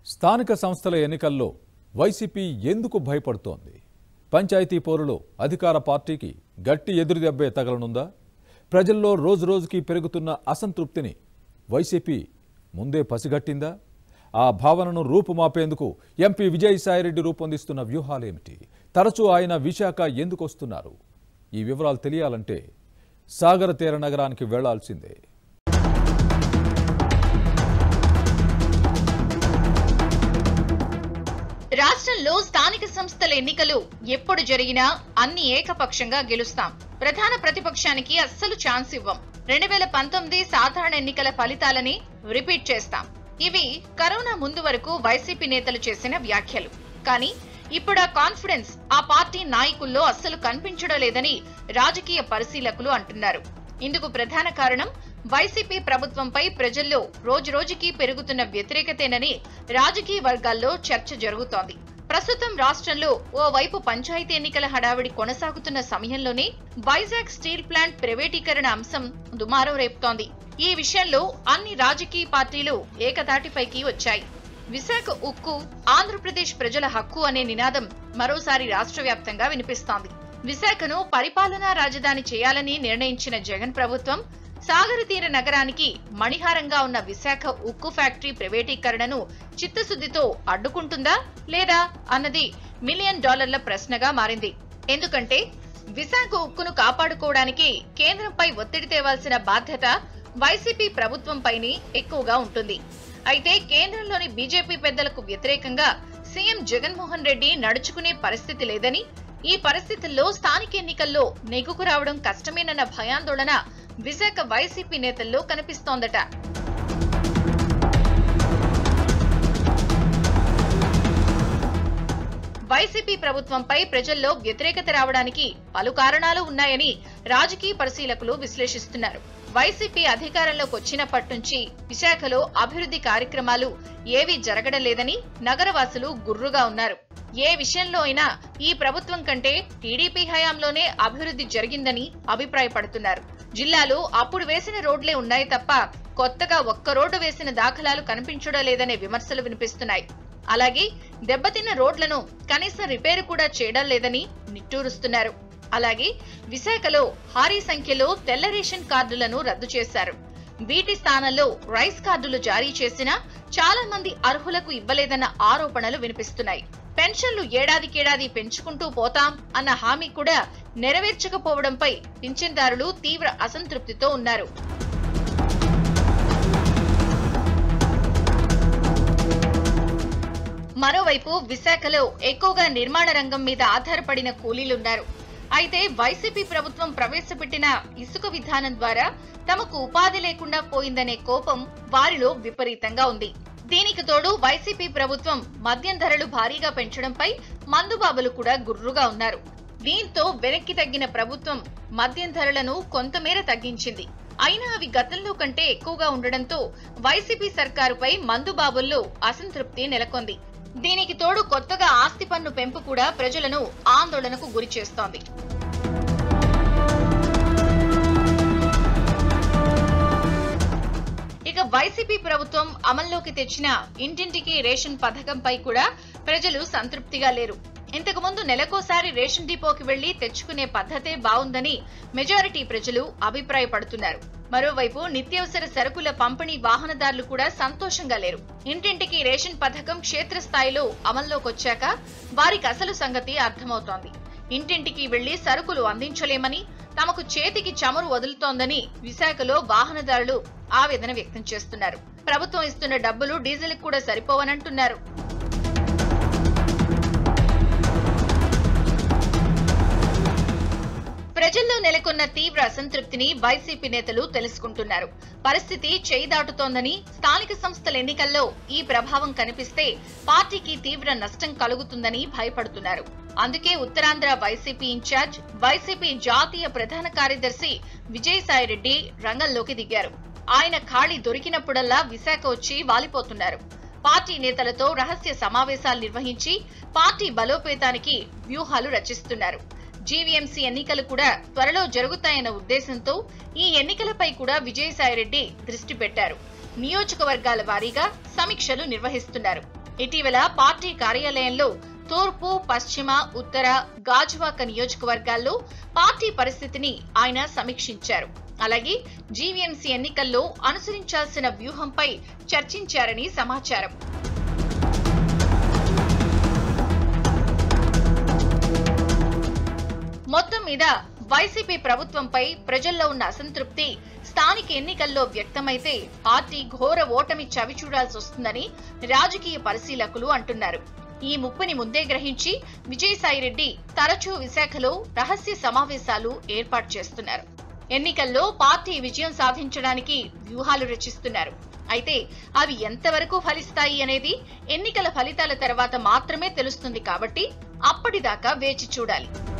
స్థానిక సంస్థల ఎన్నికల్లో వైసీపీ ఎందుకు భయపడుతోంది పంచాయతీ పోరులో అధికార పార్టీకి గట్టి ఎదురుదెబ్బే తగలనుందా ప్రజల్లో రోజురోజుకి పెరుగుతున్న అసంతృప్తిని వైసీపీ ముందే పసిగట్టిందా ఆ భావనను రూపుమాపేందుకు ఎంపీ విజయసాయిరెడ్డి రూపొందిస్తున్న వ్యూహాలేమిటి తరచూ ఆయన విశాఖ ఎందుకు వస్తున్నారు ఈ వివరాలు తెలియాలంటే సాగర తీర నగరానికి వెళ్లాల్సిందే రాష్ట్రంలో స్థానిక సంస్థల ఎన్నికలు ఎప్పుడు జరిగినా అన్ని ఏకపక్షంగా గెలుస్తాం ప్రధాన ప్రతిపక్షానికి అస్సలు ఛాన్స్ ఇవ్వం రెండు వేల పంతొమ్మిది సాధారణ ఎన్నికల ఫలితాలని రిపీట్ చేస్తాం ఇవి కరోనా ముందు వరకు వైసీపీ నేతలు చేసిన వ్యాఖ్యలు కానీ ఇప్పుడు ఆ కాన్ఫిడెన్స్ ఆ పార్టీ నాయకుల్లో అస్సలు కనిపించడం లేదని రాజకీయ పరిశీలకులు అంటున్నారు ఇందుకు ప్రధాన కారణం వైసీపీ ప్రభుత్వంపై ప్రజల్లో రోజురోజుకి పెరుగుతున్న వ్యతిరేకతేనని రాజకీయ వర్గాల్లో చర్చ జరుగుతోంది ప్రస్తుతం రాష్ట్రంలో ఓవైపు పంచాయతీ ఎన్నికల హడావిడి కొనసాగుతున్న సమయంలోనే వైజాగ్ స్టీల్ ప్లాంట్ ప్రైవేటీకరణ అంశం దుమారం రేపుతోంది ఈ విషయంలో అన్ని రాజకీయ పార్టీలు ఏకతాటిపైకి వచ్చాయి విశాఖ ఉక్కు ఆంధ్రప్రదేశ్ ప్రజల హక్కు అనే నినాదం మరోసారి రాష్ట్ర వ్యాప్తంగా వినిపిస్తోంది విశాఖను పరిపాలనా రాజధాని చేయాలని నిర్ణయించిన జగన్ ప్రభుత్వం సాగర తీర నగరానికి మణిహారంగా ఉన్న విశాఖ ఉక్కు ఫ్యాక్టరీ ప్రైవేటీకరణను చిత్తశుద్ధితో అడ్డుకుంటుందా లేదా అన్నది మిలియన్ డాలర్ల ప్రశ్నగా మారింది ఎందుకంటే విశాఖ ఉక్కును కాపాడుకోవడానికి కేంద్రంపై ఒత్తిడి తేవాల్సిన బాధ్యత వైసీపీ ప్రభుత్వంపైనే ఎక్కువగా ఉంటుంది అయితే కేంద్రంలోని బీజేపీ పెద్దలకు వ్యతిరేకంగా సీఎం జగన్మోహన్ రెడ్డి నడుచుకునే పరిస్థితి లేదని ఈ పరిస్థితుల్లో స్థానిక ఎన్నికల్లో నెగ్గుకు రావడం కష్టమేనన్న భయాందోళన విశాఖ వైసీపీ నేతల్లో కనిపిస్తోందట వైసీపీ ప్రభుత్వంపై ప్రజల్లో వ్యతిరేకత రావడానికి పలు కారణాలు ఉన్నాయని రాజకీయ పరిశీలకులు విశ్లేషిస్తున్నారు వైసీపీ అధికారంలోకి వచ్చినప్పటి నుంచి విశాఖలో అభివృద్ధి కార్యక్రమాలు ఏవీ జరగడం లేదని నగరవాసులు గుర్రుగా ఉన్నారు ఏ విషయంలో అయినా ఈ ప్రభుత్వం కంటే టీడీపీ హయాంలోనే అభివృద్ధి జరిగిందని అభిప్రాయపడుతున్నారు జిల్లాలో అప్పుడు వేసిన రోడ్లే ఉన్నాయి తప్ప కొత్తగా ఒక్క రోడ్డు వేసిన దాఖలాలు కనిపించడం లేదనే విమర్శలు వినిపిస్తున్నాయి అలాగే దెబ్బతిన్న రోడ్లను కనీసం రిపేరు కూడా చేయడం లేదని నిట్టూరుస్తున్నారు అలాగే విశాఖలో భారీ సంఖ్యలో తెల్ల రేషన్ కార్డులను రద్దు చేశారు వీటి స్థానంలో రైస్ కార్డులు జారీ చేసినా చాలా మంది అర్హులకు ఇవ్వలేదన్న ఆరోపణలు వినిపిస్తున్నాయి పెన్షన్లు ఏడాదికేడాది పెంచుకుంటూ పోతాం అన్న హామీ కూడా నెరవేర్చకపోవడంపై పింఛన్దారులు తీవ్ర అసంతృప్తితో ఉన్నారు మరోవైపు విశాఖలో ఎక్కువగా నిర్మాణ రంగం మీద ఆధారపడిన కూలీలున్నారు అయితే వైసీపీ ప్రభుత్వం ప్రవేశపెట్టిన ఇసుక విధానం ద్వారా తమకు ఉపాధి లేకుండా పోయిందనే కోపం వారిలో విపరీతంగా ఉంది దీనికి తోడు వైసీపీ ప్రభుత్వం మద్యం ధరలు భారీగా పెంచడంపై మందుబాబులు కూడా గుర్రుగా ఉన్నారు దీంతో వెనక్కి తగ్గిన ప్రభుత్వం మద్యం ధరలను కొంతమేర తగ్గించింది అయినా అవి గతంలో కంటే ఎక్కువగా ఉండడంతో వైసీపీ సర్కారుపై మందుబాబుల్లో అసంతృప్తి నెలకొంది దీనికి తోడు కొత్తగా ఆస్తి పన్ను పెంపు కూడా ప్రజలను ఆందోళనకు గురి చేస్తోంది ఇక వైసీపీ ప్రభుత్వం అమల్లోకి తెచ్చిన ఇంటింటికి రేషన్ పథకంపై కూడా ప్రజలు సంతృప్తిగా లేరు ఇంతకు ముందు నెలకోసారి రేషన్ డిపోకి వెళ్లి తెచ్చుకునే పద్ధతే బావుందని మెజారిటీ ప్రజలు అభిప్రాయపడుతున్నారు మరోవైపు నిత్యావసర సరుకుల పంపిణీ వాహనదారులు కూడా సంతోషంగా లేరు ఇంటింటికి రేషన్ పథకం క్షేత్రస్థాయిలో అమల్లోకొచ్చాక వారికి అసలు సంగతి అర్థమవుతోంది ఇంటింటికి వెళ్లి సరుకులు అందించలేమని తమకు చేతికి చమురు వదులుతోందని విశాఖలో వాహనదారులు ఆవేదన వ్యక్తం చేస్తున్నారు ప్రభుత్వం ఇస్తున్న డబ్బులు డీజిల్ కూడా సరిపోవనంటున్నారు ప్రజల్లో నెలకొన్న తీవ్ర అసంతృప్తిని వైసీపీ నేతలు తెలుసుకుంటున్నారు పరిస్థితి చేయి దాటుతోందని స్థానిక సంస్థల ఎన్నికల్లో ఈ ప్రభావం కనిపిస్తే పార్టీకి తీవ్ర నష్టం కలుగుతుందని భయపడుతున్నారు అందుకే ఉత్తరాంధ్ర వైసీపీ ఇన్ఛార్జ్ వైసీపీ జాతీయ ప్రధాన కార్యదర్శి విజయసాయిరెడ్డి రంగంలోకి దిగారు ఆయన ఖాళీ దొరికినప్పుడల్లా విశాఖ వచ్చి వాలిపోతున్నారు పార్టీ నేతలతో రహస్య సమావేశాలు నిర్వహించి పార్టీ బలోపేతానికి వ్యూహాలు రచిస్తున్నారు జీవీఎంసీ ఎన్నికలు కూడా త్వరలో జరుగుతాయన్న ఉద్దేశంతో ఈ ఎన్నికలపై కూడా విజయసాయిరెడ్డి దృష్టి పెట్టారు నియోజకవర్గాల వారీగా సమీక్షలు నిర్వహిస్తున్నారు ఇటీవల పార్టీ కార్యాలయంలో తూర్పు పశ్చిమ ఉత్తర గాజువాక నియోజకవర్గాల్లో పార్టీ పరిస్థితిని ఆయన సమీక్షించారు అలాగే జీవీఎంసీ ఎన్నికల్లో అనుసరించాల్సిన వ్యూహంపై చర్చించారని సమాచారం మొత్తం మీద వైసీపీ ప్రభుత్వంపై ప్రజల్లో ఉన్న అసంతృప్తి స్థానిక ఎన్నికల్లో వ్యక్తమైతే పార్టీ ఘోర ఓటమి చవిచూడాల్సి వస్తుందని రాజకీయ పరిశీలకులు అంటున్నారు ఈ ముప్పుని ముందే గ్రహించి విజయసాయిరెడ్డి తరచూ విశాఖలో రహస్య సమావేశాలు ఏర్పాటు చేస్తున్నారు ఎన్నికల్లో పార్టీ విజయం సాధించడానికి వ్యూహాలు రచిస్తున్నారు అయితే అవి ఎంతవరకు ఫలిస్తాయి అనేది ఎన్నికల ఫలితాల తర్వాత మాత్రమే తెలుస్తుంది కాబట్టి అప్పటిదాకా వేచి చూడాలి